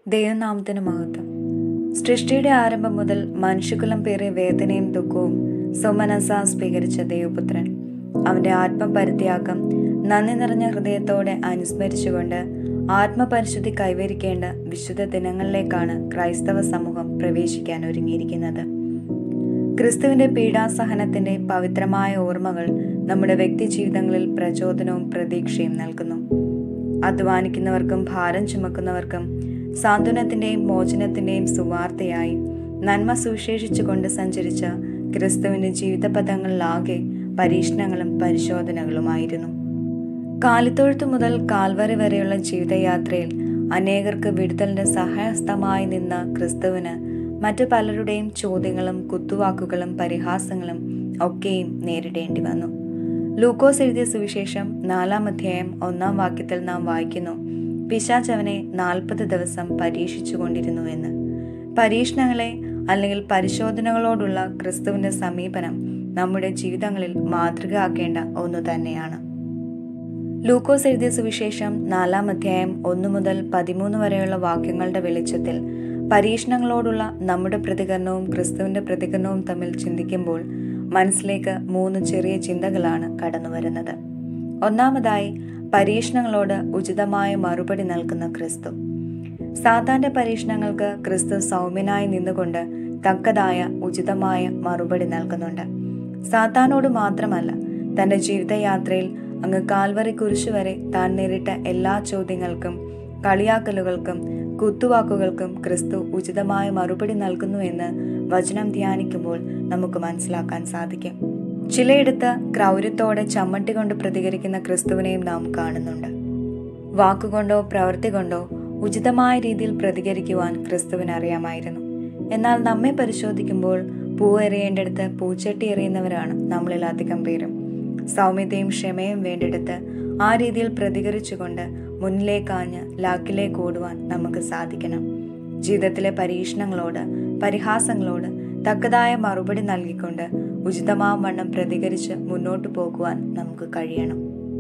ദൈവനാമത്തിന് മഹത്വം സൃഷ്ടിയുടെ ആരംഭം മുതൽ മനുഷ്യകുലം പേറിയ വേദനയും ദുഃഖവും സുമനസ സ്വീകരിച്ച ദൈവപുത്രൻ അവന്റെ ആത്മപരിത്യാഗം നന്ദി നിറഞ്ഞ ഹൃദയത്തോടെ അനുസ്മരിച്ചുകൊണ്ട് ആത്മപരിശുദ്ധി കൈവരിക്കേണ്ട വിശുദ്ധ ദിനങ്ങളിലേക്കാണ് ക്രൈസ്തവ സമൂഹം പ്രവേശിക്കാൻ ഒരുങ്ങിയിരിക്കുന്നത് ക്രിസ്തുവിന്റെ പീഡാസഹനത്തിന്റെ പവിത്രമായ ഓർമ്മകൾ നമ്മുടെ വ്യക്തി ജീവിതങ്ങളിൽ പ്രചോദനവും പ്രതീക്ഷയും നൽകുന്നു അധ്വാനിക്കുന്നവർക്കും ഭാരം ചുമക്കുന്നവർക്കും സാന്ത്വനത്തിന്റെയും മോചനത്തിന്റെയും സുവാർത്തയായി നന്മ സുവിശേഷിച്ചുകൊണ്ട് സഞ്ചരിച്ച ക്രിസ്തുവിന്റെ ജീവിതപഥങ്ങളിലാകെ പരീക്ഷണങ്ങളും പരിശോധനകളുമായിരുന്നു കാലിത്തൊഴുത്ത് മുതൽ കാൽവറി വരെയുള്ള ജീവിതയാത്രയിൽ അനേകർക്ക് വിടുതലിന്റെ സഹായസ്ഥമായി നിന്ന ക്രിസ്തുവിന് മറ്റു പലരുടെയും ചോദ്യങ്ങളും കുത്തുവാക്കുകളും പരിഹാസങ്ങളും ഒക്കെയും നേരിടേണ്ടി വന്നു ലൂക്കോസ് എഴുതിയ സുവിശേഷം നാലാം അധ്യായം ഒന്നാം വാക്യത്തിൽ നാം വായിക്കുന്നു പിശാച്ച് അവനെ നാൽപ്പത് ദിവസം പരീക്ഷിച്ചു കൊണ്ടിരുന്നു എന്ന് പരീക്ഷണങ്ങളെ അല്ലെങ്കിൽ പരിശോധനകളോടുള്ള ക്രിസ്തുവിന്റെ സമീപനം നമ്മുടെ ജീവിതങ്ങളിൽ മാതൃകയാക്കേണ്ട ഒന്നു തന്നെയാണ് ലൂക്കോസ് എഴുതിയ സുവിശേഷം നാലാം അധ്യായം ഒന്നു മുതൽ പതിമൂന്ന് വരെയുള്ള വാക്യങ്ങളുടെ വെളിച്ചത്തിൽ പരീക്ഷണങ്ങളോടുള്ള നമ്മുടെ പ്രതികരണവും ക്രിസ്തുവിന്റെ പ്രതികരണവും തമ്മിൽ ചിന്തിക്കുമ്പോൾ മനസ്സിലേക്ക് മൂന്ന് ചെറിയ ചിന്തകളാണ് കടന്നു വരുന്നത് ഒന്നാമതായി പരീക്ഷണങ്ങളോട് ഉചിതമായ മറുപടി നൽകുന്ന ക്രിസ്തു സാധാരണ പരീക്ഷണങ്ങൾക്ക് ക്രിസ്തു സൗമ്യനായി നിന്നുകൊണ്ട് തക്കതായ ഉചിതമായ മറുപടി നൽകുന്നുണ്ട് സാത്താനോട് മാത്രമല്ല തന്റെ ജീവിതയാത്രയിൽ അങ്ങ് കാൽവറി കുരിശു വരെ താൻ നേരിട്ട എല്ലാ ചോദ്യങ്ങൾക്കും കളിയാക്കലുകൾക്കും കുത്തുവാക്കുകൾക്കും ക്രിസ്തു ഉചിതമായ മറുപടി നൽകുന്നു എന്ന് വചനം ധ്യാനിക്കുമ്പോൾ നമുക്ക് മനസ്സിലാക്കാൻ സാധിക്കും ചിലയിടത്ത് ക്രൗര്യത്തോടെ ചമ്മട്ടി കൊണ്ട് പ്രതികരിക്കുന്ന ക്രിസ്തുവിനെയും നാം കാണുന്നുണ്ട് വാക്കുകൊണ്ടോ പ്രവൃത്തി കൊണ്ടോ ഉചിതമായ രീതിയിൽ പ്രതികരിക്കുവാൻ ക്രിസ്തുവിന് അറിയാമായിരുന്നു എന്നാൽ നമ്മെ പരിശോധിക്കുമ്പോൾ പൂ എറിയേണ്ടടുത്ത് പൂച്ചട്ടി എറിയുന്നവരാണ് നമ്മളിൽ അധികം പേരും സൗമ്യതയും ക്ഷമയും വേണ്ടിടത്ത് ആ രീതിയിൽ പ്രതികരിച്ചുകൊണ്ട് മുന്നിലേക്കാഞ്ഞ് ലാക്കിലേക്ക് ഓടുവാൻ നമുക്ക് സാധിക്കണം ജീവിതത്തിലെ പരീക്ഷണങ്ങളോട് പരിഹാസങ്ങളോട് തക്കതായ മറുപടി നൽകിക്കൊണ്ട് ഉചിതമാം വണ്ണം പ്രതികരിച്ച് മുന്നോട്ടു പോകുവാൻ നമുക്ക് കഴിയണം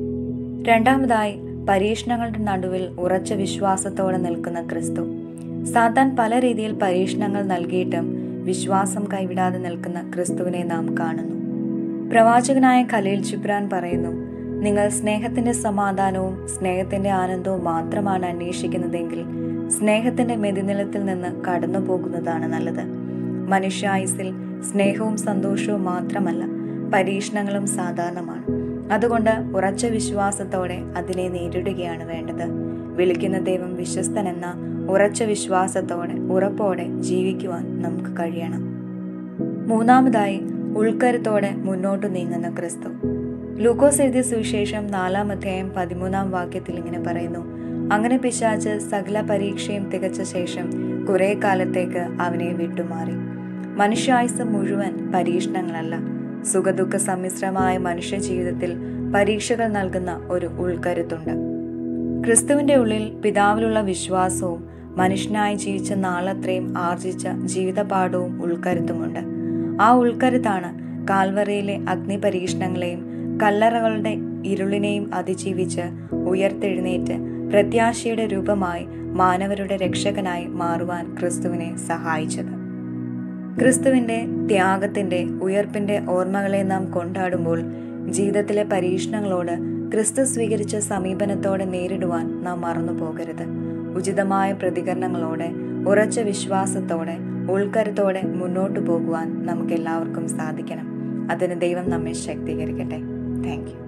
രണ്ടാമതായി പരീക്ഷണങ്ങളുടെ നടുവിൽ ഉറച്ച വിശ്വാസത്തോടെ നിൽക്കുന്ന ക്രിസ്തു സാത്താൻ പല രീതിയിൽ പരീക്ഷണങ്ങൾ നൽകിയിട്ടും വിശ്വാസം കൈവിടാതെ നിൽക്കുന്ന ക്രിസ്തുവിനെ നാം കാണുന്നു പ്രവാചകനായ ഖലീൽ ജിബ്രാൻ പറയുന്നു നിങ്ങൾ സ്നേഹത്തിന്റെ സമാധാനവും സ്നേഹത്തിന്റെ ആനന്ദവും മാത്രമാണ് അന്വേഷിക്കുന്നതെങ്കിൽ സ്നേഹത്തിന്റെ മെതിനിലത്തിൽ നിന്ന് കടന്നു പോകുന്നതാണ് നല്ലത് മനുഷ്യായുസിൽ സ്നേഹവും സന്തോഷവും മാത്രമല്ല പരീക്ഷണങ്ങളും സാധാരണമാണ് അതുകൊണ്ട് ഉറച്ച വിശ്വാസത്തോടെ അതിനെ നേരിടുകയാണ് വേണ്ടത് വിളിക്കുന്ന ദൈവം വിശ്വസ്തൻ എന്ന ഉറച്ച വിശ്വാസത്തോടെ ഉറപ്പോടെ ജീവിക്കുവാൻ നമുക്ക് കഴിയണം മൂന്നാമതായി ഉൾക്കരുത്തോടെ മുന്നോട്ട് നീങ്ങുന്ന ക്രിസ്തു ലൂക്കോസ് എഴുതിയ സുവിശേഷം നാലാം അധ്യായം പതിമൂന്നാം വാക്യത്തിൽ ഇങ്ങനെ പറയുന്നു അങ്ങനെ പിശാച്ച് സകല പരീക്ഷയും തികച്ച ശേഷം കുറെ കാലത്തേക്ക് അവനെ വിട്ടുമാറി മനുഷ്യായുസ് മുഴുവൻ പരീക്ഷണങ്ങളല്ല സുഖദുഃഖ സമ്മിശ്രമായ മനുഷ്യ ജീവിതത്തിൽ പരീക്ഷകൾ നൽകുന്ന ഒരു ഉൾക്കരുത്തുണ്ട് ക്രിസ്തുവിന്റെ ഉള്ളിൽ പിതാവിലുള്ള വിശ്വാസവും മനുഷ്യനായി ജീവിച്ച നാളത്രയും ആർജിച്ച ജീവിതപാഠവും ഉൾക്കരുത്തുമുണ്ട് ആ ഉൾക്കരുത്താണ് കാൽവറയിലെ അഗ്നി പരീക്ഷണങ്ങളെയും കല്ലറകളുടെ ഇരുളിനെയും അതിജീവിച്ച് ഉയർത്തെഴുന്നേറ്റ് പ്രത്യാശയുടെ രൂപമായി മാനവരുടെ രക്ഷകനായി മാറുവാൻ ക്രിസ്തുവിനെ സഹായിച്ചത് ക്രിസ്തുവിന്റെ ത്യാഗത്തിന്റെ ഉയർപ്പിന്റെ ഓർമ്മകളെ നാം കൊണ്ടാടുമ്പോൾ ജീവിതത്തിലെ പരീക്ഷണങ്ങളോട് ക്രിസ്തു സ്വീകരിച്ച സമീപനത്തോടെ നേരിടുവാൻ നാം മറന്നു പോകരുത് ഉചിതമായ പ്രതികരണങ്ങളോടെ ഉറച്ച വിശ്വാസത്തോടെ ഉൾക്കരുത്തോടെ മുന്നോട്ടു പോകുവാൻ നമുക്ക് എല്ലാവർക്കും സാധിക്കണം അതിന് ദൈവം നമ്മെ ശക്തീകരിക്കട്ടെ താങ്ക് യു